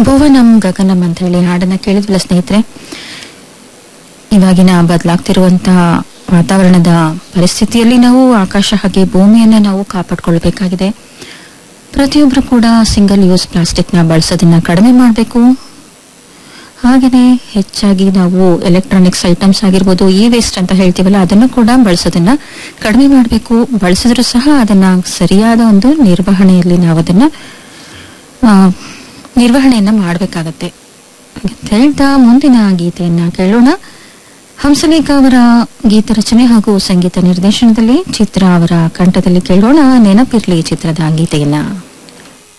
ಭುವನಂ ಗಗನಂ ಅಂತ ಹೇಳಿ ಹಾಡನ್ನ ಕೇಳಿದ್ವಲ್ಲ ಸ್ನೇಹಿತರೆ ಇವಾಗಿನ ಬದಲಾಗ್ತಿರುವಂತಹ ವಾತಾವರಣದ ಪರಿಸ್ಥಿತಿಯಲ್ಲಿ ನಾವು ಆಕಾಶ ಹಾಗೆ ಭೂಮಿಯನ್ನ ನಾವು ಕಾಪಾಡ್ಕೊಳ್ಬೇಕಾಗಿದೆ ಪ್ರತಿಯೊಬ್ಬರು ಕೂಡ ಸಿಂಗಲ್ ಯೂಸ್ ಪ್ಲಾಸ್ಟಿಕ್ನ ಬಳಸೋದನ್ನ ಕಡಿಮೆ ಮಾಡಬೇಕು ಹಾಗೆಯೇ ಹೆಚ್ಚಾಗಿ ನಾವು ಎಲೆಕ್ಟ್ರಾನಿಕ್ಸ್ ಐಟಮ್ಸ್ ಆಗಿರ್ಬೋದು ಇ ವೇಸ್ಟ್ ಅಂತ ಹೇಳ್ತೀವಲ್ಲ ಅದನ್ನು ಕೂಡ ಬಳಸೋದನ್ನ ಕಡಿಮೆ ಮಾಡಬೇಕು ಬಳಸಿದ್ರು ಸಹ ಅದನ್ನ ಸರಿಯಾದ ಒಂದು ನಿರ್ವಹಣೆಯಲ್ಲಿ ನಾವು ಅದನ್ನ ಆ, ನಿರ್ವಹಣೆಯನ್ನ ಮಾಡಬೇಕಾಗತ್ತೆ ಅಂತ ಹೇಳ್ತಾ ಮುಂದಿನ ಗೀತೆಯನ್ನ ಕೇಳೋಣ ಹಂಸಲೇಖ ಅವರ ಗೀತ ರಚನೆ ಹಾಗೂ ಸಂಗೀತ ನಿರ್ದೇಶನದಲ್ಲಿ ಚಿತ್ರ ಅವರ ಕಂಠದಲ್ಲಿ ಕೇಳೋಣ ನೆನಪಿರ್ಲಿ ಚಿತ್ರದ ಗೀತೆಯನ್ನ